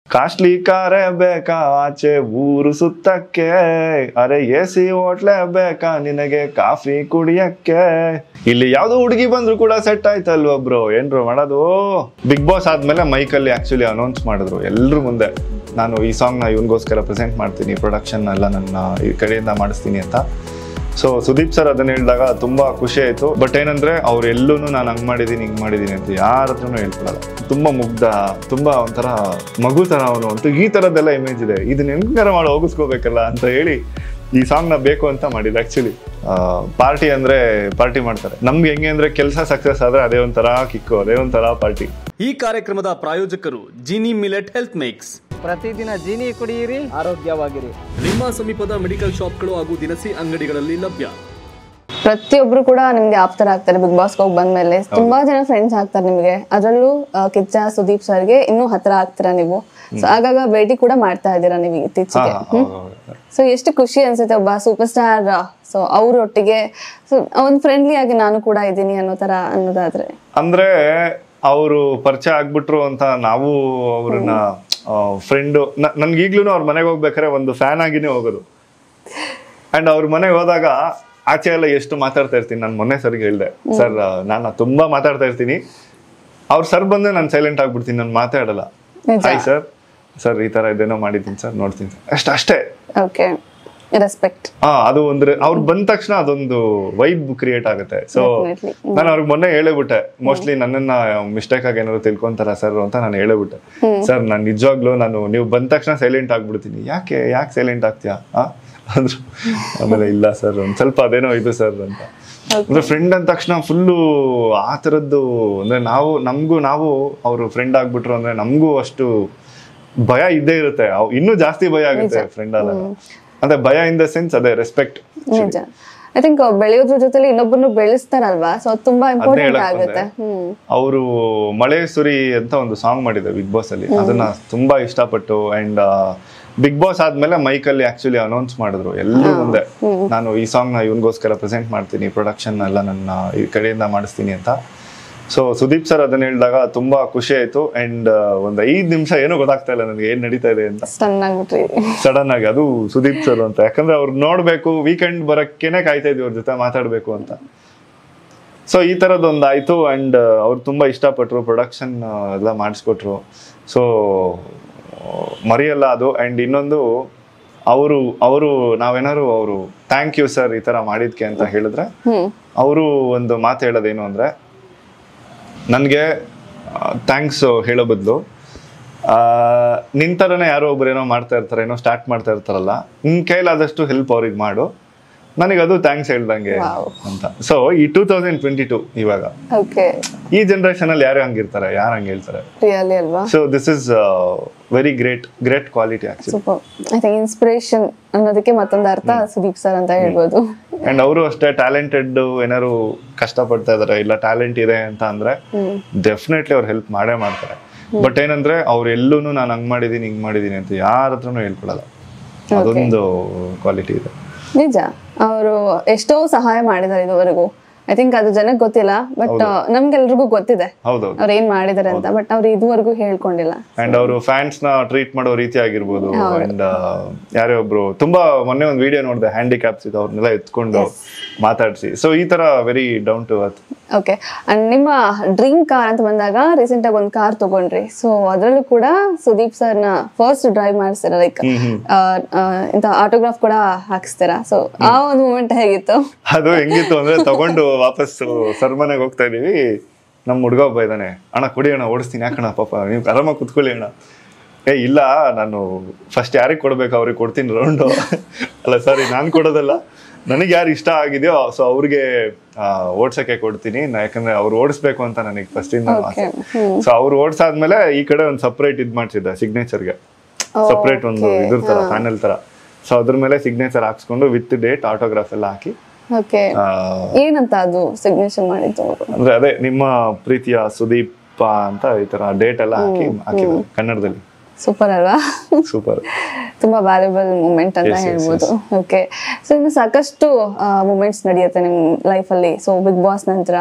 Costly ಕಾರೇ ಬೇಕಾ ಆಚೆ ಊರು ಸುತ್ತಕ್ಕೆ ಅರೆ ಎ ಸಿ ಹೋಟ್ಲೆ ಬೇಕಾ ನಿನಗೆ ಕಾಫಿ ಕುಡಿಯಕ್ಕೆ ಇಲ್ಲಿ ಯಾವ್ದೋ ಹುಡುಗಿ ಬಂದ್ರು ಕೂಡ ಸೆಟ್ ಆಯ್ತಲ್ವ ಬ್ರೋ ಏನ್ರು ಮಾಡೋದು ಬಿಗ್ ಬಾಸ್ ಆದ್ಮೇಲೆ ಮೈಕಲ್ಲಿ ಆಕ್ಚುಲಿ ಅನೌನ್ಸ್ ಮಾಡಿದ್ರು ಎಲ್ರು ಮುಂದೆ ನಾನು ಈ ಸಾಂಗ್ ನ ಇವನ್ಗೋಸ್ಕರ ಪ್ರೆಸೆಂಟ್ ಮಾಡ್ತೀನಿ ಪ್ರೊಡಕ್ಷನ್ ಎಲ್ಲ ನನ್ನ ಈ ಕಡೆಯಿಂದ ಮಾಡಿಸ್ತೀನಿ ಅಂತ ಸೊ ಸುದೀಪ್ ಸರ್ ಅದನ್ನ ಹೇಳಿದಾಗ ತುಂಬಾ ಖುಷಿ ಆಯ್ತು ಬಟ್ ಏನಂದ್ರೆ ಅವ್ರು ಎಲ್ಲೂ ನಾನು ಹಂಗ್ ಮಾಡಿದೀನಿ ಹಿಂಗ್ ಮಾಡಿದೀನಿ ಅಂತ ಯಾರ ಹತ್ರನೂ ಹೇಳ್ಕೊಳಲ್ಲ ತುಂಬಾ ಮುಗ್ಧ ತುಂಬಾ ಒಂಥರ ಮಗು ತರ ಅವನು ಅಂತ ಈ ತರದ್ದೆಲ್ಲ ಇಮೇಜ್ ಇದೆ ಇದನ್ನ ಹೆಂಗಾರ ಮಾಡಿ ಹೋಗಿಸ್ಕೋಬೇಕಲ್ಲ ಅಂತ ಹೇಳಿ ಈ ಸಾಂಗ್ ನ ಬೇಕು ಅಂತ ಮಾಡಿದ್ದು ಆಕ್ಚುಲಿ ಪಾರ್ಟಿ ಅಂದ್ರೆ ಪಾರ್ಟಿ ಮಾಡ್ತಾರೆ ನಮ್ಗೆ ಹೆಂಗೆ ಅಂದ್ರೆ ಕೆಲಸ ಸಕ್ಸಸ್ ಆದ್ರೆ ಅದೇ ಒಂಥರ ಕಿಕ್ಕು ಅದೇ ಒಂಥರ ಪಾರ್ಟಿ ಈ ಕಾರ್ಯಕ್ರಮದ ಪ್ರಾಯೋಜಕರು ಜಿನಿ ಮಿಲೆಟ್ ಹೆಲ್ತ್ ಮೇಕ್ಸ್ ಪ್ರತಿದಿನ ಜೀನಿ ಕುಡಿಯಿರಿ ಆರೋಗ್ಯವಾಗಿರಿ ನಿಮ್ಮ ಸಮೀಪದ ಮೆಡಿಕಲ್ ಶಾಪ್ಗಳು ಹಾಗೂ ದಿನಸಿ ಅಂಗಡಿಗಳಲ್ಲಿ ಲಭ್ಯ ಪ್ರತಿಯೊಬ್ರು ಕೂಡ ನಿಮ್ಗೆ ಆಪ್ತರಾಗ್ತಾರೆ ಬಿಗ್ ಬಾಸ್ ಹೋಗಿ ಬಂದ್ಮೇಲೆ ತುಂಬಾ ಜನ ಫ್ರೆಂಡ್ಸ್ ಆಗ್ತಾರೆ ನಿಮ್ಗೆ ಅದರಲ್ಲೂ ಆ, ಕಿಚ್ಚ ಸುದೀಪ್ ಸರ್ಗೆ ಇನ್ನೂ ಹತ್ರ ಆಗ್ತೀರಾ ನೀವು ಸೊ ಆಗಾಗ ಭೇಟಿ ಕೂಡ ಮಾಡ್ತಾ ಇದ್ದೀರಾ ನೀವು ಇತ್ತೀಚೆಗೆ ಸೊ ಎಷ್ಟು ಖುಷಿ ಅನ್ಸುತ್ತೆ ಒಬ್ಬ ಸೂಪರ್ ಸ್ಟಾರ್ ಸೊ ಅವ್ರೊಟ್ಟಿಗೆ ಸೊ ಒಂದ್ ಫ್ರೆಂಡ್ಲಿ ಆಗಿ ನಾನು ಕೂಡ ಇದ್ದೀನಿ ಅನ್ನೋ ತರ ಅನ್ನೋದಾದ್ರೆ ಅಂದ್ರೆ ಅವರು ಪರಿಚಯ ಆಗ್ಬಿಟ್ರು ಅಂತ ನಾವು ಅವ್ರನ್ನ ಫ್ರೆಂಡು ನನ್ಗೆ ಈಗ್ಲೂ ಅವ್ರ ಮನೆಗೆ ಹೋಗ್ಬೇಕಾದ್ರೆ ಒಂದು ಫ್ಯಾನ್ ಆಗಿನೇ ಹೋಗೋದು ಅಂಡ್ ಅವ್ರ ಮನೆಗೆ ಹೋದಾಗ ಆಚೆ ಎಲ್ಲ ಎಷ್ಟು ಮಾತಾಡ್ತಾ ಇರ್ತೀನಿ ನಾನು ಮೊನ್ನೆ ಸರ್ಗೆ ಹೇಳ್ದೆ ಸರ್ ನಾನು ತುಂಬಾ ಮಾತಾಡ್ತಾ ಇರ್ತೀನಿ ಅವ್ರ ಸರ್ ಬಂದ್ರೆ ನಾನು ಸೈಲೆಂಟ್ ಆಗ್ಬಿಡ್ತೀನಿ ನಾನು ಮಾತಾಡಲ್ಲ ನಿಜ. ಹಾಯ್ ಸರ್ ಸರ್ ಈ ತರ ಇದೇನೋ ಮಾಡಿದ್ದೀನಿ ಸರ್ ನೋಡ್ತೀನಿ ಅಷ್ಟ ಅಷ್ಟೇ ಓಕೆ ರೆಸ್ಪೆಕ್ಟ್ ಹಾ ಅದು ಅಂದ್ರೆ ಅವ್ರು ಬಂದ ತಕ್ಷಣ ಅದೊಂದು ವೈಬ್ ಕ್ರಿಯೇಟ್ ಆಗುತ್ತೆ ಸೊ Definitely. ನಾನು ಅವ್ರಿಗೆ ಮೊನ್ನೆ ಹೇಳೇಬಿಟ್ಟೆ ಮೋಸ್ಟ್ಲಿ ನನ್ನನ್ನ ಮಿಸ್ಟೇಕ್ ಆಗಿ ಏನಾದ್ರು ತಿಳ್ಕೊಂತಾರ ಸರ್ ಅಂತ ನಾನು ಹೇಳೇಬಿಟ್ಟೆ ಸರ್ ನಾನು ನಿಜವಾಗ್ಲೂ ನಾನು ನೀವು ಬಂದ ತಕ್ಷಣ ಸೈಲೆಂಟ್ ಆಗ್ಬಿಡ್ತೀನಿ ಯಾಕೆ ಯಾಕೆ ಸೈಲೆಂಟ್ ಆಗ್ತೀಯಾ ಆ ಅಂದ್ರು ಆಮೇಲೆ ಇಲ್ಲ ಸರ್ ಒಂದ್ ಸ್ವಲ್ಪ ಅದೇನೋ ಇದು ಸರ್ ಅಂತ ಅಂದ್ರೆ ಫ್ರೆಂಡ್ ಅಂದ ತಕ್ಷಣ ಫುಲ್ಲು ಆ ಥರದ್ದು ಅಂದ್ರೆ ನಾವು ನಮಗೂ ನಾವು ಅವರು ಫ್ರೆಂಡ್ ಆಗ್ಬಿಟ್ರು ಅಂದ್ರೆ ನಮಗೂ ಅಷ್ಟು ಭಯ ಇದ್ದೇ ಇರುತ್ತೆ ಅವ್- ಇನ್ನೂ ಜಾಸ್ತಿ ಭಯ ಆಗುತ್ತೆ ಫ್ರೆಂಡ್ ಆದಾಗ ಅಂದ್ರೆ ಭಯ ಇನ್ ದ ಸೆನ್ಸ್ ಅದೇ ರೆಸ್ಪೆಕ್ಟ್ ನಿಜ ಐ ಥಿಂಕ್ ಬೆಳೆಯೋದ್ರ ಜೊತೆಲಿ ಇನ್ನೊಬ್ಬರನ್ನು ಬೆಳೆಸ್ತಾರಲ್ವಾ ಸೊ ಅದು ತುಂಬಾ ಅದನ್ನೇ ಇಂಪಾರ್ಟೆಂಟ್ ಹೇಳಕ್ ಆಗುತ್ತೆ ಬಂದೆ. ಹ್ಮ್ ಅವರು ಮಳೆ ಸುರಿ ಅಂತ ಒಂದು ಸಾಂಗ್ ಮಾಡಿದೆ ಬಿಗ್ ಬಾಸ್ ಅಲ್ಲಿ ಅದನ್ನ ತುಂಬಾ ಇಷ್ಟಪಟ್ಟು ಅಂಡ್ ಬಿಗ್ ಬಾಸ್ ಆದ್ಮೇಲೆ ಮೈಕಲ್ಲಿ ಆಕ್ಚುಲಿ ಅನೌನ್ಸ್ ಮಾಡಿದ್ರು ಎಲ್ಲರೂ ಮುಂದೆ ನಾನು ಈ ಸಾಂಗ್ ನ ಇವನ್ಗೋಸ್ಕರ ಪ್ರೆಸೆಂಟ್ ಮಾಡ್ತೀನಿ ಪ್ರೊಡಕ್ಷನ್ ಎಲ್ಲ ನನ್ನ ಈ ಕಡೆಯಿಂದ ಮಾಡಿಸ್ತೀನಿ ಅಂತ ಸೊ ಸುದೀಪ್ ಸರ್ ಅದನ್ನ ಹೇಳಿದಾಗ ತುಂಬಾ ಖುಷಿ ಆಯ್ತು ಅಂಡ್ ಒಂದ್ ಐದ್ ನಿಮಿಷ ಏನೂ ಗೊತ್ತಾಗ್ತಾ ಇಲ್ಲ ನನಗೆ ಏನ್ ನಡೀತಾ ಇದೆ ಅಂತ ಸ್ಟನ್ ಆಗ್ಬಿಟ್ರಿ ಸಡನ್ ಆಗಿ ಅದು ಸುದೀಪ್ ಸರ್ ಅಂತ ಯಾಕಂದ್ರೆ ಅವ್ರು ನೋಡ್ಬೇಕು ವೀಕೆಂಡ್ ಬರಕ್ಕೇನೆ ಕಾಯ್ತಾ ಇದ್ವಿ ಅವ್ರ ಜೊತೆ ಮಾತಾಡ್ಬೇಕು ಅಂತ ಸೊ ಈ ಥರದ್ದೊಂದು ಆಯಿತು ಆ್ಯಂಡ್ ಅವ್ರು ತುಂಬ ಇಷ್ಟಪಟ್ಟರು ಪ್ರೊಡಕ್ಷನ್ ಎಲ್ಲ ಮಾಡಿಸ್ಕೊಟ್ರು ಸೊ ಮರೆಯಲ್ಲ ಅದು ಆ್ಯಂಡ್ ಇನ್ನೊಂದು ಅವರು ಅವರು ನಾವೇನಾದ್ರು ಅವರು ಥ್ಯಾಂಕ್ ಯು ಸರ್ ಈ ಥರ ಮಾಡಿದ್ಕೆ ಅಂತ ಹೇಳಿದ್ರೆ ಹ್ಮ್ ಅವರು ಒಂದು ಮಾತು ಹೇಳೋದೇನು ಅಂದರೆ ನನಗೆ ಥ್ಯಾಂಕ್ಸ್ ಹೇಳೋ ಬದಲು ನಿನ್ ಥರನೇ ಯಾರೋ ಒಬ್ರು ಏನೋ ಮಾಡ್ತಾ ಇರ್ತಾರೆ ಏನೋ ಸ್ಟಾರ್ಟ್ ಮಾಡ್ತಾ ಇರ್ತಾರಲ್ಲ ನಿನ್ ಕೈಲಾದಷ್ಟು ಹೆಲ್ಪ್ ಅವ್ರಿಗೆ ಮಾಡು ನನಗೆ ಅದು ಥ್ಯಾಂಕ್ಸ್ ಹೇಳ್ದಂಗೆ Wow. ಅಂತ ಸೊ ಈ ಟೂ ತೌಸಂಡ್ ಟ್ವೆಂಟಿ ಟೂ ಇವಾಗ ಓಕೆ ಈ ಜನರೇಷನ್ ಅಲ್ಲಿ ಯಾರು ಹಂಗಿರ್ತಾರೆ ಯಾರು ಹಂಗೆ ಹೇಳ್ತಾರೆ ರಿಯಲಿ ಅಲ್ವಾ so this is very great great quality actually super I think inspiration ಅನ್ನೋದಕ್ಕೆ ಮತ್ತೊಂದು ಅರ್ಥ ಸುದೀಪ್ ಸರ್ ಅಂತ ಹೇಳ್ಬೋದು ಅಂಡ್ ಅವರು ಅಷ್ಟೇ ಟ್ಯಾಲೆಂಟೆಡ್ ಏನಾದ್ರು ಕಷ್ಟಪಡ್ತಾ ಇದಾರೆ ಇಲ್ಲ ಟ್ಯಾಲೆಂಟ್ ಇದೆ ಅಂತ ಅಂದ್ರೆ ಡೆಫಿನೆಟ್ಲಿ ಅವ್ರು ಹೆಲ್ಪ್ ಮಾಡೇ ಮಾಡ್ತಾರೆ ಬಟ್ ಏನಂದ್ರೆ ಅವ್ರು ಎಲ್ಲೂ ನಾನು ಹಂಗ್ ಮಾಡಿದೀನಿ ಹಿಂಗ್ ಮಾಡಿದೀನಿ ಅಂತ ಯಾರ ಹತ್ರನೂ ಹೇಳ್ಕೊಳಲ್ಲ ಅದೊಂದು ಕ್ವಾಲಿಟಿ ಇದೆ ನಿಜ ಅವರು ಎಷ್ಟೋ ಸಹಾಯ ಮಾಡಿದ್ದಾರೆ ಇದುವರೆಗೂ ಐ ಥಿಂಕ್ ಅದು ಜನಕ್ಕೆ ಗೊತ್ತಿಲ್ಲ ಬಟ್ ನಮ್ಗೆಲ್ರಿಗೂ ಗೊತ್ತಿದೆ ಹೌದೌದು ಅವ್ರು ಏನ್ ಮಾಡಿದಾರೆ ಅಂತ ಬಟ್ ಅವ್ರು ಇದುವರೆಗೂ ಹೇಳ್ಕೊಂಡಿಲ್ಲ ಅಂಡ್ ಅವರು ಫ್ಯಾನ್ಸ್ ನ ಟ್ರೀಟ್ ಮಾಡೋ ರೀತಿ ಆಗಿರ್ಬೋದು ಅಂಡ್ ಯಾರೇ ಒಬ್ರು ತುಂಬಾ ಮೊನ್ನೆ ಒಂದು ವಿಡಿಯೋ ನೋಡಿದೆ ಹ್ಯಾಂಡಿಕ್ಯಾಪ್ಸ್ ಇದು ಅವ್ರನ್ನೆಲ್ಲ ಎತ್ಕೊಂಡು ಮಾತಾಡಿಸಿ ಸೊ ಈ ತರ very down to earth okay and ನಿಮ್ಮ ಡ್ರೀಮ್ ಕಾರ್ ಅಂತ ಬಂದಾಗ ರೀಸೆಂಟ್ ಆಗಿ ಒಂದು ಕಾರ್ ತಗೊಂಡ್ರಿ ಸೊ ಅದರಲ್ಲೂ ಕೂಡ ಸುದೀಪ್ ಸರ್ ನ ಫಸ್ಟ್ ಡ್ರೈವ್ ಮಾಡಿಸ್ತೀರಾ ಲೈಕ್ ಇಂತ ಆಟೋಗ್ರಾಫ್ ಕೂಡ ಹಾಕಿಸ್ತೀರಾ ಸೊ ಆ ಒಂದು ಮೂಮೆಂಟ್ ಹೇಗಿತ್ತು ಅದು ಹೆಂಗಿತ್ತು ಅಂದ್ರೆ ತಗೊಂಡು ವಾಪಸ್ ಸರ್ ಮನೆಗೆ ಹೋಗ್ತಾ ಇದೀವಿ ನಮ್ಮ ಹುಡುಗ ಒಬ್ಬ ಇದ್ದಾನೆ ಅಣ್ಣ ಕುಡಿ ಅಣ್ಣ ಓಡಿಸ್ತೀನಿ ಯಾಕಣ್ಣ ಪಾಪ ನೀವು ಆರಾಮಾಗಿ ಕುತ್ಕೊಳ್ಳಿ ಅಣ್ಣ ಏ ಇಲ್ಲ ನಾನು ಫಸ್ಟ್ ಯಾರಿಗೆ ಕೊಡ್ಬೇಕು ಅವ್ರಿಗೆ ಕೊಡ್ತೀನಿ ರೌಂಡು ಅಲ್ಲ ಸಾರಿ ನಾನು ಕೊಡೋದಲ್ಲ ನನಗೆ ಯಾರು ಇಷ್ಟ ಆಗಿದೆಯೋ ಸೊ ಅವ್ರಿಗೆ ಆ, ಓಡ್ಸಕ್ಕೆ ಕೊಡ್ತೀನಿ ನಾ- ಯಾಕಂದ್ರೆ ಅವ್ರು ಓಡಿಸ್ಬೇಕು ಅಂತ ನನಗೆ ಫಸ್ಟ್ ಇಂದ ಆಸೆ ಸೊ ಅವ್ರು ಓಡ್ಸಾದ್ಮೇಲೆ ಈ ಕಡೆ ಒಂದು ಸಪ್ರೇಟ್ ಇದ್ ಮಾಡ್ಸಿದ್ದೆ ಸಿಗ್ನೇಚರ್ಗೆ ಸಪ್ರೇಟ್ ಒಂದು ಇದ್ರ ತರ ಪ್ಯಾನಲ್ ತರ ಸೊ ಅದ್ರ ಮೇಲೆ ಸಿಗ್ನೇಚರ್ ಹಾಕ್ಸ್ಕೊಂಡು ವಿತ್ ಡೇಟ್ ಆಟೋಗ್ರಾಫ್ ಎಲ್ಲ ಹಾಕಿ ಓಕೆ ಆ, ಏನಂತ ಅದು ಸಿಗ್ನೇಚರ್ ಮಾಡಿದ್ದು ಅವರು ಅಂದ್ರೆ ಅದೇ ನಿಮ್ಮ ಪ್ರೀತಿಯ ಸುದೀಪ ಅಂತ ಈ ತರ ಡೇಟ್ ಎಲ್ಲ ಹಾಕಿ ಹಾಕಿದ್ರು ಕನ್ನಡದಲ್ಲಿ ಸೂಪರ್ ಅಲ್ವಾ ಸೂಪರ್ ತುಂಬಾ ವ್ಯಾಲ್ಯೂಬಲ್ ಮೂಮೆಂಟ್ ಅಂತ Yes, yes, ಹೇಳ್ಬೋದು ಓಕೆ ಸೊ ಇನ್ನು ಸಾಕಷ್ಟು ಮೂಮೆಂಟ್ಸ್ ನಡೆಯುತ್ತೆ ನಿಮ್ ಲೈಫಲ್ಲಿ ಸೊ ಬಿಗ್ ಬಾಸ್ ನಂತರ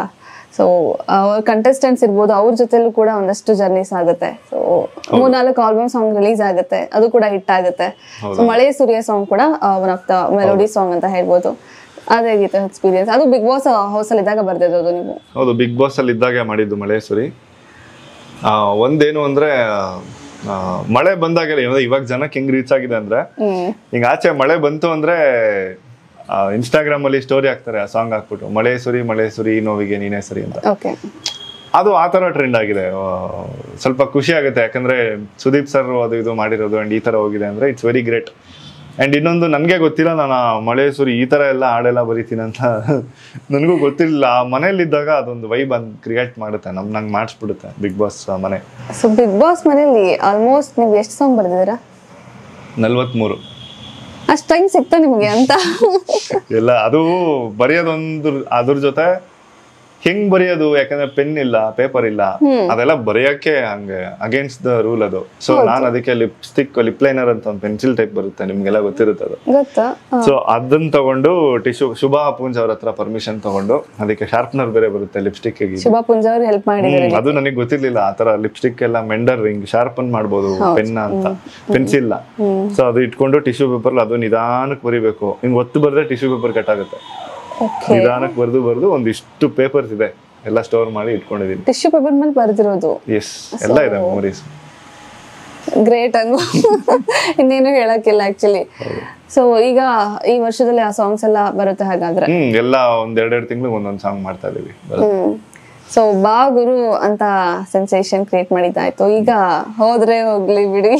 ಸೊ ಕಂಟೆಸ್ಟೆಂಟ್ಸ್ ಇರ್ಬೋದು ಅವ್ರ ಜೊತೆಲೂ ಕೂಡ ಒಂದಷ್ಟು ಜರ್ನೀಸ್ ಆಗುತ್ತೆ ಸೊ ಮೂರ್ನಾಲ್ಕು ಆಲ್ಬಮ್ ಸಾಂಗ್ ರಿಲೀಸ್ ಆಗುತ್ತೆ ಅದು ಕೂಡ ಹಿಟ್ ಆಗುತ್ತೆ ಸೊ ಮಳೆ ಸೂರ್ಯ ಸಾಂಗ್ ಕೂಡ one of the melody song ಅಂತ ಹೇಳ್ಬೋದು ಅದೇಗಿತ್ತು ಎಕ್ಸ್ಪೀರಿಯನ್ಸ್ ಅದು ಬಿಗ್ ಬಾಸ್ ಹೌಸಲ್ಲಿ ಇದ್ದಾಗ ಬರ್ದಿರೋದು ನೀವು ಹೌದು ಬಿಗ್ ಬಾಸ್ ಅಲ್ಲಿ ಇದ್ದಾಗೆ ಮಾಡಿದ್ದು ಮಳೇಶ್ವರಿ ಆ, ಒಂದೇನು ಅಂದ್ರೆ ಆ, ಮಳೆ ಬಂದಾಗೆಲ್ಲ ಏನಂದ್ರೆ ಇವಾಗ ಜನಕ್ಕೆ ಹೆಂಗ್ ರೀಚ್ ಆಗಿದೆ ಅಂದ್ರೆ ಹ್ಮ್ ಹಿಂಗ ಆಚೆ ಮಳೆ ಬಂತು ಅಂದ್ರೆ ಇನ್ಸ್ಟಾಗ್ರಾಮ್ ಅಲ್ಲಿ ಸ್ಟೋರಿ ಹಾಕ್ತಾರೆ ಆ ಸಾಂಗ್ ಹಾಕ್ಬಿಟ್ಟು ಮಳೆ ಸುರಿ ಮಳೆ ಸುರಿ ಈ ನೋವಿಗೆ ನೀನೇ ಸರಿ ಅಂತ ಓಕೆ ಅದು ಆ ತರ ಟ್ರೆಂಡ್ ಆಗಿದೆ ಆ, ಸ್ವಲ್ಪ ಖುಷಿ ಆಗುತ್ತೆ ಯಾಕಂದ್ರೆ ಸುದೀಪ್ ಸರ್ ಅದು ಇದು ಮಾಡಿರೋದು ಅಂಡ್ ಈ ತರ ಹೋಗಿದೆ ಅಂದ್ರೆ ಇಟ್ಸ್ ವೆರಿ ಗ್ರೇಟ್ ಅಂಡ್ ಇನ್ನೊಂದು ನನಗೆ ಗೊತ್ತಿಲ್ಲ ನಾನು ಆ ಮಳೆ ಸುರಿ ಈ ತರ ಎಲ್ಲ ಹಾಡೆಲ್ಲ ಬರೀತೀನಿ ಅಂತ ನನಗೂ ಗೊತ್ತಿಲ್ಲ ಆ ಮನೇಲಿದ್ದಾಗ ಅದೊಂದು ವೈಬ್ ಅಂತ ಕ್ರಿಯೇಟ್ ಮಾಡುತ್ತೆ ನಮ್ ನಂಗೆ ಮಾಡಿಸ್ಬಿಡುತ್ತೆ ಬಿಗ್ ಬಾಸ್ ಮನೆ ಸೊ ಬಿಗ್ ಬಾಸ್ ಮನೇಲಿ ಆಲ್ಮೋಸ್ಟ್ ನೀವು ಎಷ್ಟು ಸಾಂಗ್ ಬರ್ದಿದ್ದೀರಾ ನಲ್ವತ್ಮೂರು ಅಷ್ಟು ಟೈಮ್ ಸಿಕ್ತಾ ನಿಮಗೆ ಅಂತ ಎಲ್ಲ ಅದು ಬರೆಯೋದೊಂದು ಅದ್ರ ಜೊತೆ ಹೆಂಗ್ ಬರೆಯೋದು ಯಾಕಂದ್ರೆ ಪೆನ್ ಇಲ್ಲ ಪೇಪರ್ ಇಲ್ಲ ಅದೆಲ್ಲ ಬರೆಯಕ್ಕೆ ಹಂಗೆ ಅಗೇನ್ಸ್ಟ್ ದ ರೂಲ್ ಅದು ಸೊ ನಾನು ಅದಕ್ಕೆ ಲಿಪ್ಸ್ಟಿಕ್ ಲಿಪ್ ಲೈನರ್ ಅಂತ ಒಂದು ಪೆನ್ಸಿಲ್ ಟೈಪ್ ಬರುತ್ತೆ ನಿಮ್ಗೆಲ್ಲ ಗೊತ್ತಿರುತ್ತೆ ಅದು ಗೊತ್ತಾ ಸೊ ಅದನ್ನ ತಗೊಂಡು ಟಿಶ್ಯೂ ಶುಭಾ ಪೂಂಜ್ ಅವ್ರ ಹತ್ರ ಪರ್ಮಿಷನ್ ತಗೊಂಡು ಅದಕ್ಕೆ ಶಾರ್ಪ್ನರ್ ಬೇರೆ ಬರುತ್ತೆ ಲಿಪ್ಸ್ಟಿಕ್ ಶುಭಾ ಪುಂಜ ಅವ್ರು ಹೆಲ್ಪ್ ಮಾಡಿದ್ದಾರೆ ಅದು ನನಗೆ ಗೊತ್ತಿರ್ಲಿಲ್ಲ ಆ ತರ ಲಿಪ್ಸ್ಟಿಕ್ ಎಲ್ಲ ಮೆಂಡರ್ ಹಿಂಗ್ ಶಾರ್ಪನ್ ಮಾಡ್ಬೋದು ಪೆನ್ ಅಂತ ಪೆನ್ಸಿಲ್ ಸೊ ಅದು ಇಟ್ಕೊಂಡು ಟಿಶ್ಯೂ ಪೇಪರ್ ಅದು ನಿಧಾನಕ್ಕೆ ಬರಿಬೇಕು ಹಿಂಗ್ ಒತ್ತು ಬರ್ದ್ರೆ ಟಿಶ್ಯೂ ಪೇಪರ್ ಕಟ್ ಆಗುತ್ತೆ ಓಕೆ ನಿಧಾನಕ್ಕೆ ಬರ್ದು ಬರ್ದು ಒಂದಿಷ್ಟು ಪೇಪರ್ಸ್ ಇದೆ ಎಲ್ಲ ಸ್ಟೋರ್ ಮಾಡಿ ಇಟ್ಕೊಂಡಿದೀನಿ ಟಿಶ್ಯೂ ಪೇಪರ್ ಮೇಲೆ ಬರ್ದಿರೋದು ಎಸ್ ಎಲ್ಲ ಇದೆ ಮೆಮೊರೀಸ್ ಗ್ರೇಟ್ ಹಂಗು ಇನ್ನೇನು ಹೇಳಕ್ಕಿಲ್ಲ ಆಕ್ಚುಲಿ ಸೊ ಈಗ ಈ ವರ್ಷದಲ್ಲಿ ಆ ಸಾಂಗ್ಸ್ ಎಲ್ಲ ಬರುತ್ತೆ ಹಾಗಾದ್ರೆ ಹ್ಮ್ ಎಲ್ಲ ಒಂದ್ ಎರಡೆರಡು ತಿಂಗಳು ಒಂದೊಂದ್ ಸಾಂಗ್ ಮಾಡ್ತಾ ಇದೀವಿ ಬರುತ್ತೆ. ಹ್ಮ್ ಸೊ ಬಾ ಗುರು ಅಂತ ಸೆನ್ಸೇಷನ್ ಕ್ರಿಯೇಟ್ ಮಾಡಿದ್ದಾಯ್ತು ಈಗ ಹೋದ್ರೆ ಹೋಗ್ಲಿ ಬಿಡಿ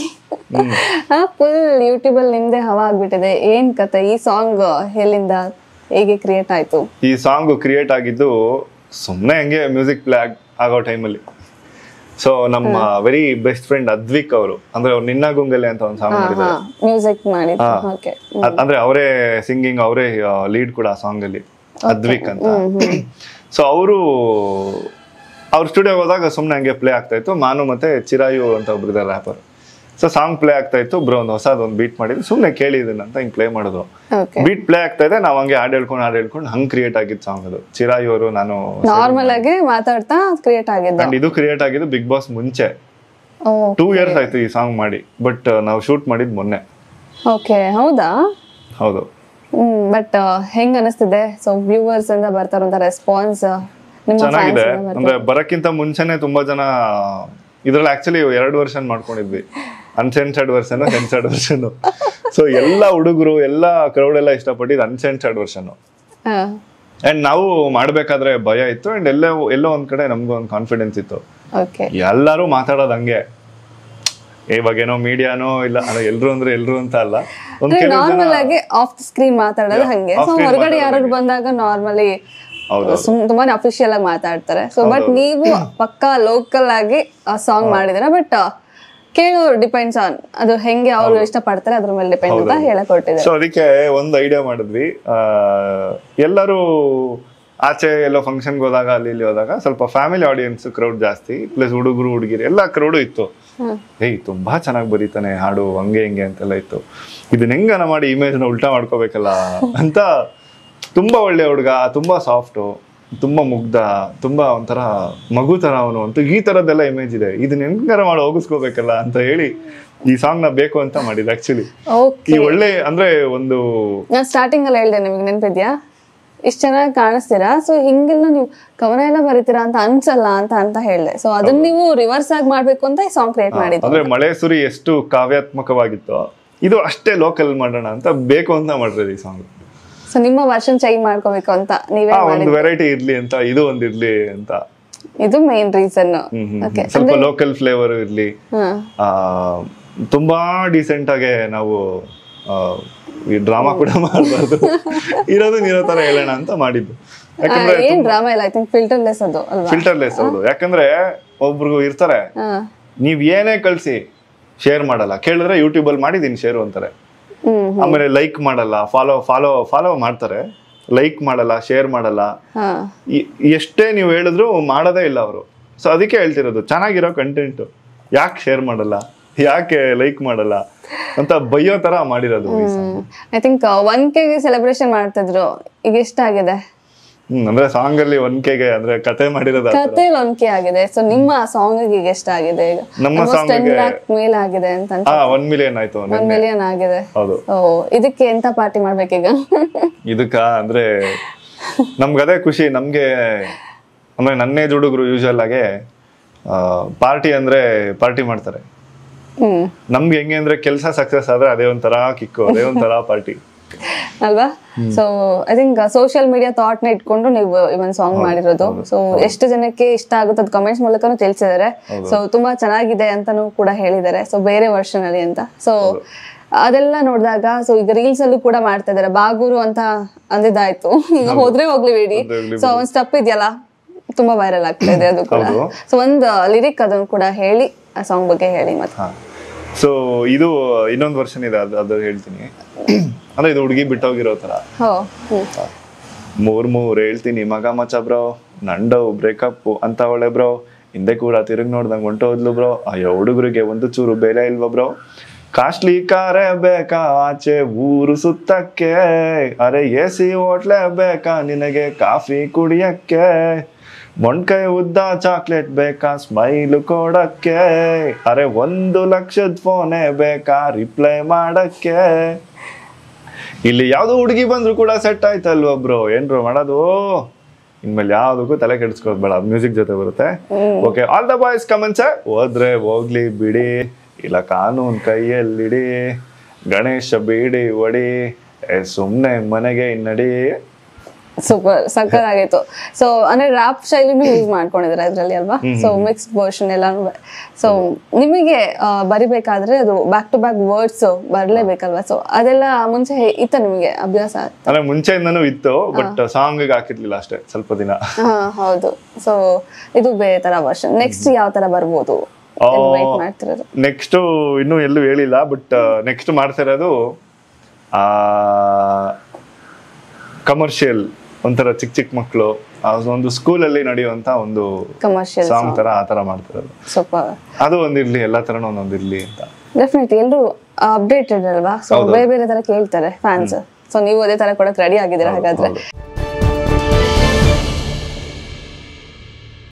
ಫುಲ್ ಯೂಟ್ಯೂಬ್ ಅಲ್ಲಿ ನಿಮ್ದೆ ಹವಾ ಆಗ್ಬಿಟ್ಟಿದೆ ಏನ್ ಕತೆ ಈ ಸಾಂಗ್ ಎಲ್ಲಿಂದ ಹೇಗೆ ಕ್ರಿಯೇಟ್ ಆಯ್ತು ಈ ಸಾಂಗ್ ಕ್ರಿಯೇಟ್ ಆಗಿದ್ದು ಸುಮ್ಮನೆ ಹಂಗೆ ಮ್ಯೂಸಿಕ್ ಪ್ಲೇ ಆಗೋ ಟೈಮಲ್ಲಿ ಸೊ ನಮ್ಮ ವೆರಿ ಬೆಸ್ಟ್ ಫ್ರೆಂಡ್ ಅದ್ವಿಕ್ ಅವರು ಅಂದ್ರೆ ಅವ್ರು ನಿನ್ನ ಗುಂಗಲೆ ಅಂತ ಒಂದು ಸಾಂಗ್ ಮಾಡಿದ್ದಾರೆ ಮ್ಯೂಸಿಕ್ ಮಾಡಿದ್ದು ಓಕೆ ಅ- ಅಂದ್ರೆ ಅವರೇ ಸಿಂಗಿಂಗ್ ಅವರೇ ಲೀಡ್ ಕೂಡ ಆ ಸಾಂಗ್ ಅಲ್ಲಿ ಅದ್ವಿಕ್ ಅಂತ ಸೊ ಅವರು ಅವ್ರ ಸ್ಟುಡಿಯೋ ಹೋದಾಗ ಸುಮ್ಮನೆ ಹಂಗೆ ಪ್ಲೇ ಆಗ್ತಾ ಇತ್ತು ಮಾನು ಮತ್ತೆ ಚಿರಾಯು ಅಂತ ಒಬ್ರು ಇದ್ದಾರೆ ರ್ಯಾಪರ್ ಸೊ ಸಾಂಗ್ ಪ್ಲೇ ಆಗ್ತಾ ಇತ್ತು ಬ್ರೋ ಒಂದು ಹೊಸದೊಂದು ಬೀಟ್ ಮಾಡಿದ್ರು ಸುಮ್ಮನೆ ಕೇಳಿದೀನಿ ಅಂತ ಹಿಂಗೆ ಪ್ಲೇ ಮಾಡಿದ್ರು ಓಕೆ ಬೀಟ್ ಪ್ಲೇ ಆಗ್ತಾ ಇದೆ ನಾವು ಹಂಗೆ ಹಾಡು ಹೇಳ್ಕೊಂಡು ಹಾಡು ಹೇಳ್ಕೊಂಡು ಹಂಗೆ ಕ್ರಿಯೇಟ್ ಆಗಿದ್ದು ಸಾಂಗ್ ಅದು ಚಿರಾಯು ಅವರು ನಾನು ನಾರ್ಮಲ್ ಆಗಿ ಮಾತಾಡ್ತಾ ಕ್ರಿಯೇಟ್ ಆಗಿದ್ದು ಅಂಡ್ ಇದು ಕ್ರಿಯೇಟ್ ಆಗಿದ್ದು ಬಿಗ್ ಬಾಸ್ ಮುಂಚೆ ಓ ಟೂ ಇಯರ್ಸ್ ಆಯ್ತು ಈ ಸಾಂಗ್ ಮಾಡಿ ಬಟ್ ನಾವು ಶೂಟ್ ಮಾಡಿದ್ ಮೊನ್ನೆ ಓಕೆ ಹೌದಾ ಹೌದು ಹ್ಮ್ ಬಟ್ ಹೆಂಗ್ ಅನಿಸ್ತಿದೆ ಸೊ ವ್ಯೂವರ್ಸ್ ಇಂದ ಬರ್ತಾರಂತ ರೆಸ್ಪಾನ್ಸ್ ನಿಮ್ಮ ಚೆನ್ನಾಗಿದೆ ಫ್ಯಾನ್ಸ್ ಅಂದ್ರೆ ಬರಕ್ಕಿಂತ ಮುಂಚೆನೆ ತುಂಬಾ ಜನ ಇದ್ರಲ್ಲಿ ಆಕ್ಚುಲಿ ಎರಡು ವರ್ಷನ್ ಮಾಡ್ಕೊಂಡಿದ್ವಿ uncensored version censored version so ಎಲ್ಲ ಹುಡುಗರು ಎಲ್ಲ ಕ್ರೌಡ್ ಎಲ್ಲ ಇಷ್ಟಪಟ್ಟಿದ್ದು ಅನ್ಸೆನ್ಸರ್ಡ್ ವರ್ಷನ್ ಅಂಡ್ ನಾವು ಮಾಡ್ಬೇಕಾದ್ರೆ ಭಯ ಇತ್ತು ಅಂಡ್ ಎಲ್ಲೋ ಎಲ್ಲೋ ಒಂದ್ ಕಡೆ ನಮ್ಗೂ ಒಂದು ಕಾನ್ಫಿಡೆನ್ಸ್ ಇತ್ತು ಓಕೆ ಎಲ್ಲರೂ ಮಾತಾಡೋದು ಹಂಗೆ ಇವಾಗೇನೋ ಮೀಡಿಯಾನೋ ಇಲ್ಲ ಅಂದ್ರೆ ಎಲ್ರು ಅಂದ್ರೆ ಎಲ್ರು ಅಂತ ಅಲ್ಲ ಒಂದ್ ಕೆಲವು ಜನ ನಾರ್ಮಲ್ ಆಗಿ ಆಫ್ ಸ್ಕ್ರೀನ್ ಮಾತಾಡೋದು Yeah, ಹಂಗೆ off ಸೊ screen ಹೊರಗಡೆ ಮಾತಾಡೋದು ಯಾರು ಬಂದಾಗ ನಾರ್ಮಲಿ ಹೌದು ತುಂಬಾನೇ ಅಫಿಷಿಯಲ್ ಆಗಿ ಮಾತಾಡ್ತಾರೆ ಸೊ ಬಟ್ ನೀವು ಪಕ್ಕಾ ಲೋಕಲ್ ಆಗಿ ಸಾಂಗ್ ಮಾಡಿದಿರ ಬಟ್ ಕೇಳೋರು ಡಿಪೆಂಡ್ಸ್ ಆನ್ ಅದು ಹೆಂಗೆ ಅವ್ರು ಇಷ್ಟಪಡ್ತಾರೆ ಅದ್ರ ಮೇಲೆ ಡಿಪೆಂಡ್ ಅಂತ ಹೇಳಕ್ ಹೊರಟಿದ್ದಾರೆ ಸೊ ಅದಕ್ಕೆ ಒಂದು ಐಡಿಯಾ ಮಾಡಿದ್ವಿ ಆ, ಎಲ್ಲರೂ ಆಚೆ ಎಲ್ಲೋ ಫಂಕ್ಷನ್ಗೆ ಹೋದಾಗ ಅಲ್ಲಿ ಇಲ್ಲಿ ಹೋದಾಗ ಸ್ವಲ್ಪ ಫ್ಯಾಮಿಲಿ ಆಡಿಯನ್ಸ್ ಕ್ರೌಡ್ ಜಾಸ್ತಿ ಪ್ಲಸ್ ಹುಡುಗರು ಹುಡುಗಿರು ಎಲ್ಲ ಕ್ರೌಡು ಇತ್ತು ಏಯ್ ತುಂಬಾ ಚೆನ್ನಾಗಿ ಬರೀತಾನೆ ಹಾಡು ಹಂಗೆ ಹಿಂಗೆ ಅಂತೆಲ್ಲ ಇತ್ತು ಇದನ್ನ ಹೆಂಗನ ಮಾಡಿ ಇಮೇಜ್ನ ಉಲ್ಟಾ ಮಾಡ್ಕೋಬೇಕಲ್ಲ ಅಂತ ತುಂಬಾ ಒಳ್ಳೆ ಹುಡುಗ ತುಂಬಾ ಸಾಫ್ಟು ತುಂಬಾ ಮುಗ್ಧ ತುಂಬಾ ಒಂಥರ ಮಗು ತರ ಅವನು ಅಂತ ಈ ತರದ್ದೆಲ್ಲ ಇಮೇಜ್ ಇದೆ ಇದನ್ನ ಹೆಂಗಾರ ಮಾಡಿ ಹೋಗಿಸ್ಕೋಬೇಕಲ್ಲ ಅಂತ ಹೇಳಿ ಈ ಸಾಂಗ್ ನ ಬೇಕು ಅಂತ ಮಾಡಿದ್ದು ಆಕ್ಚುಲಿ ಓಕೆ ಈ ಒಳ್ಳೆ ಅಂದ್ರೆ ಒಂದು ನಾನು ಸ್ಟಾರ್ಟಿಂಗ್ ಅಲ್ಲಿ ಹೇಳ್ದೆ ನಿಮಗೆ ನೆನಪಿದ್ಯಾ ಇಷ್ಟ ಚೆನ್ನಾಗಿ ಕಾಣಿಸ್ತೀರಾ ಸೊ ಹಿಂಗೆಲ್ಲ ನೀವು ಕವನ ಎಲ್ಲ ಬರೀತೀರಾ ಅಂತ ಅನ್ಸಲ್ಲ ಅಂತ ಅಂತ ಹೇಳ್ದೆ ಸೊ ಅದನ್ನ ನೀವು ರಿವರ್ಸ್ ಆಗಿ ಮಾಡ್ಬೇಕು ಅಂತ ಈ ಸಾಂಗ್ ಕ್ರಿಯೇಟ್ ಮಾಡಿದ್ದು ಅಂದ್ರೆ ಮಳೆ ಸುರಿ ಎಷ್ಟು ಕಾವ್ಯಾತ್ಮಕವಾಗಿತ್ತು ಇದು ಅಷ್ಟೇ ಲೋಕಲ್ ಮಾಡೋಣ ಅಂತ ಬೇಕು ಅಂತ ಮಾಡಿರೋದು ಈ ಸಾಂಗ್ ಸೊ ನಿಮ್ಮ ವರ್ಷನ್ ಚೇಂಜ್ ಮಾಡ್ಕೋಬೇಕು ಅಂತ ನೀವೇ ಆ ಒಂದು ಮಾಡಿದ್ದು ವೆರೈಟಿ ಇರ್ಲಿ ಅಂತ ಇದು ಒಂದ್ ಇರ್ಲಿ ಅಂತ ಇದು main reason hmm hmm okay hmm. ಸ್ವಲ್ಪ ಲೋಕಲ್ ಫ್ಲೇವರ್ ಇರ್ಲಿ ಹಾ ಆ ತುಂಬಾ ಡೀಸೆಂಟ್ ಆಗಿ ನಾವು ಆ, ಈ ಡ್ರಾಮಾ ಕೂಡ ಮಾಡಬಾರ್ದು ಇರೋದು ನೀರೋ ತರ ಹೇಳೋಣ ಅಂತ ಮಾಡಿದ್ದು ಯಾಕಂದ್ರೆ ಏನ್ ಡ್ರಾಮಾ ಇಲ್ಲ ಐ ಥಿಂಕ್ ಫಿಲ್ಟರ್ ಲೆಸ್ ಅದು ಅಲ್ವಾ ಫಿಲ್ಟರ್ಲೆಸ್ ಹೌದು ಯಾಕಂದ್ರೆ ಒಬ್ರಿಗೂ ಇರ್ತಾರೆ ಹಾ ನೀವ್ ಏನೇ ಕಳ್ಸಿ ಶೇರ್ ಮಾಡಲ್ಲ ಕೇಳಿದ್ರೆ ಯೂಟ್ಯೂಬ್ ಅಲ್ಲಿ ಮಾಡಿದೀನಿ ಶೇರ್ ಅಂತಾರೆ ಹ್ಮ್ ಆಮೇಲೆ ಲೈಕ್ ಮಾಡಲ್ಲ ಫಾಲೋ ಫಾಲೋ ಫಾಲೋ ಮಾಡ್ತಾರೆ ಲೈಕ್ ಮಾಡಲ್ಲ ಶೇರ್ ಮಾಡಲ್ಲ ಹಾ ಈ- ಎಷ್ಟೇ ನೀವು ಹೇಳಿದ್ರು ಮಾಡೋದೇ ಇಲ್ಲ ಅವರು ಸೊ ಅದಕ್ಕೆ ಹೇಳ್ತಿರೋದು ಚೆನ್ನಾಗಿರೋ ಕಂಟೆಂಟ್ ಯಾಕೆ ಶೇರ್ ಮಾಡಲ್ಲ ಯಾಕೆ ಲೈಕ್ ಮಾಡಲ್ಲ ಅಂತ ಬೈಯೋ ತರ ಮಾಡಿರೋದು ಈ song. ಐ ಥಿಂಕ್ ಒನ್ ಕೆಗೆ ಸೆಲೆಬ್ರೇಷನ್ ಮಾಡ್ತಿದ್ರು ಈಗ ಎಷ್ಟಾಗಿದೆ ಹ್ಮ್ ಅಂದ್ರೆ ಸಾಂಗ್ ಅಲ್ಲಿ ಒನ್ಕೆಗೆ ಅಂದ್ರೆ ಕತೆ ಮಾಡಿರೋದ ಕತೆ ಲೊಂಕೆ ಆಗಿದೆ ಸೊ ನಿಮ್ಮ ಸಾಂಗ್ ಈಗ ಎಷ್ಟಾಗಿದೆ ಈಗ ನಮ್ಮ song ಟೆನ್ ಗೆ- ಲ್ಯಾಕ್ ಮೇಲ್ ಆಗಿದೆ ಅಂತ ಹಾ ಒನ್ ಮಿಲಿಯನ್ ಆಯ್ತು ಒನ್ ನಿನ್ನೆ. ಮಿಲಿಯನ್ ಆಗಿದೆ ಹೌದು ಓ ಇದಕ್ಕೆ ಎಂತ ಪಾರ್ಟಿ ಮಾಡ್ಬೇಕೀಗ ಇದಕ್ಕ ಅಂದ್ರೆ ನಮ್ಗೆ ಅದೇ ಖುಷಿ ನಮ್ಗೆ ಅಂದ್ರೆ ನನ್ನೇ ಹುಡುಗರು ಯೂಶಲ್ ಆಗಿ ಪಾರ್ಟಿ ಅಂದ್ರೆ ಪಾರ್ಟಿ ಮಾಡ್ತಾರೆ ಹ್ಮ್ ನಮ್ಗೆ ಹೆಂಗೆ ಅಂದ್ರೆ ಕೆಲಸ ಸಕ್ಸಸ್ ಆದ್ರೆ ಅದೇ ಒಂಥರ ಕಿಕ್ಕು ಅದೇ ಒಂಥರ ಪಾರ್ಟಿ ಅಲ್ವಾ so I think social media thought ನ ಇಟ್ಕೊಂಡು ನೀವು ಇವನ್ ಸಾಂಗ್ ಮಾಡಿರೋದು ಸೊ ಎಷ್ಟು ಜನಕ್ಕೆ ಇಷ್ಟ ಆಗುತ್ತೆ ಅದು ಕಮೆಂಟ್ಸ್ ಮೂಲಕನೂ ತಿಳಿಸಿದ್ದಾರೆ ಸೊ ತುಂಬಾ ಚೆನ್ನಾಗಿದೆ ಅಂತಾನೂ ಕೂಡ ಹೇಳಿದ್ದಾರೆ ಸೊ ಬೇರೆ ವರ್ಷನ್ ಅಲ್ಲಿ ಅಂತ ಸೊ ಅದೆಲ್ಲ ನೋಡಿದಾಗ ಸೊ ಈಗ ರೀಲ್ಸ್ ಅಲ್ಲೂ ಕೂಡ ಮಾಡ್ತಾ ಇದಾರೆ ಬಾಗೂರು ಅಂತ ಅಂದಿದ್ದಾಯ್ತು ಈಗ ಹೋದ್ರೆ ಹೋಗ್ಲಿ ಬಿಡಿ ಸೊ ಒಂದ್ ಸ್ಟೆಪ್ ಇದೆಯಲ್ಲ ತುಂಬಾ ವೈರಲ್ ಆಗ್ತಾ ಇದೆ ಅದು ಕೂಡ ಹೌದು. ಸೊ ಒಂದ್ ಲಿರಿಕ್ ಅದನ್ನು ಕೂಡ ಹೇಳಿ ಆ ಸಾಂಗ್ ಬಗ್ಗೆ ಹೇಳಿ ಮತ್ತೆ ಹಾ ಸೊ ಇದು ಇನ್ನೊಂದು ವರ್ಷನ್ ಇದೆ ಅದು ಅದು ಹೇಳ್ತೀನಿ ಅಂದ್ರೆ ಇದು ಹುಡುಗಿ ಬಿಟ್ಟೋಗಿರೋ ತರ ಹೋ ಹ್ಮ್ ಮೂರ್ ಮೂರ್ ಹೇಳ್ತೀನಿ ಮಗ ಮಚ ಬ್ರೋ ನಂಡವ್ ಬ್ರೇಕಪ್ ಅಂತ ಒಳ್ಳೆ ಬ್ರೋ ಹಿಂದೆ ಕೂಡ ತಿರುಗ್ ನೋಡ್ದಂಗ್ ಹೊಂಟೋದ್ಲು ಬ್ರೋ ಅಯ್ಯೋ ಹುಡುಗರಿಗೆ ಒಂದು ಚೂರು ಬೆಲೆ ಇಲ್ವಾ ಬ್ರೋ ಕಾಸ್ಟ್ಲಿ ಕಾರೇ ಬೇಕಾ ಆಚೆ ಊರು ಸುತ್ತಕ್ಕೆ ಅರೆ ಎ ಸಿ ಹೋಟ್ಲೆ ಬೇಕಾ ನಿನಗೆ ಕಾಫಿ ಕುಡಿಯಕ್ಕೆ ಮೊಣ್ಕೈ ಉದ್ದ ಚಾಕ್ಲೇಟ್ ಬೇಕಾ ಸ್ಮೈಲ್ ಕೊಡಕ್ಕೆ ಅರೆ ಒಂದು ಲಕ್ಷದ ಫೋನೇ ಬೇಕಾ ರಿಪ್ಲೈ ಮಾಡಕ್ಕೆ ಇಲ್ಲಿ ಯಾವ್ದೋ ಹುಡುಗಿ ಬಂದ್ರು ಕೂಡ ಸೆಟ್ ಆಯ್ತಲ್ವ ಬ್ರೋ ಏನ್ರು ಮಾಡೋದು ಇನ್ಮೇಲೆ ಯಾವ್ದಕ್ಕೂ ತಲೆ ಕೆಡಿಸ್ಕೋದ್ ಬೇಡ ಮ್ಯೂಸಿಕ್ ಜೊತೆ ಬರುತ್ತೆ okay all the boys comments ಹೋದ್ರೆ ಹೋಗ್ಲಿ ಬಿಡಿ ಇಲ್ಲ ಕಾನೂನ್ ಕೈಯಲ್ಲಿಡಿ ಗಣೇಶ ಬೀಡಿ ಒಡಿ ಏ ಸುಮ್ನೆ ಮನೆಗೆ ಇನ್ನಡಿ ಸೂಪರ್ ಸಕ್ಕರ್ ಆಗಿತ್ತು ಸೊ ಅಂದ್ರೆ ರ್ಯಾಪ್ ಶೈಲಿನೂ ಯೂಸ್ ಮಾಡ್ಕೊಂಡಿದ್ದಾರೆ ಅದ್ರಲ್ಲಿ ಅಲ್ವಾ ಸೊ ಮಿಕ್ಸ್ ವರ್ಷನ್ ಎಲ್ಲಾನು ಸೊ ನಿಮಗೆ ಆ, ಬರಿಬೇಕಾದ್ರೆ ಅದು ಬ್ಯಾಕ್ ಟು ಬ್ಯಾಕ್ ವರ್ಡ್ಸ್ ಬರ್ಲೇಬೇಕಲ್ವಾ ಸೊ ಅದೆಲ್ಲ ಮುಂಚೆ ಹೇ- ಇತ್ತ ನಿಮಗೆ ಅಭ್ಯಾಸ ಅಂದ್ರೆ ಮುಂಚೆಯಿಂದನೂ ಇತ್ತು ಬಟ್ ಸಾಂಗ್ ಹಾಕಿರ್ಲಿಲ್ಲ ಅಷ್ಟೇ ಸ್ವಲ್ಪ ದಿನ ಹಾ ಹೌದು ಸೊ ಇದು ಬೇರೆ ತರ ವರ್ಷನ್ ನೆಕ್ಸ್ಟ್ ಯಾವ ತರ ಬರ್ಬೋದು ವೈಟ್ ಮಾಡ್ತಿರೋದು ನೆಕ್ಸ್ಟ್ ಇನ್ನೂ ಎಲ್ಲೂ ಹೇಳಿಲ್ಲ ಬಟ್ ನೆಕ್ಸ್ಟ್ ಮಾಡ್ತಾ ಇರೋದು ಆ ಕಮರ್ಷಿಯಲ್ ಒಂಥರ ಚಿಕ್ಕ ಚಿಕ್ಕ ಮಕ್ಕಳು ಒಂದು ಸ್ಕೂಲಲ್ಲಿ ನಡೆಯುವಂತ ಒಂದು ಕಮರ್ಷಿಯಲ್ ಸಾಂಗ್ ತರ ಆ ತರ ಮಾಡ್ತಿರೋದು ಸೂಪರ್ ಅದು ಒಂದಿರ್ಲಿ ಎಲ್ಲಾ ತರನೂ ಒಂದೊಂದು ಇರ್ಲಿ ಅಂತ ಡೆಫಿನೆಟ್ಲಿ ಎಲ್ಲರೂ ಅಪ್ಡೇಟೆಡ್ ಅಲ್ವಾ ಸೊ ಬೇರೆ ಬೇರೆ ತರ ಕೇಳ್ತಾರೆ ಫ್ಯಾನ್ಸ್ ಸೊ ನೀವು ಅದೇ ತರ ಕೊಡಕ್ ರೆಡಿ ಆಗಿದ್ದೀರಾ ಹಾಗಾದ್ರೆ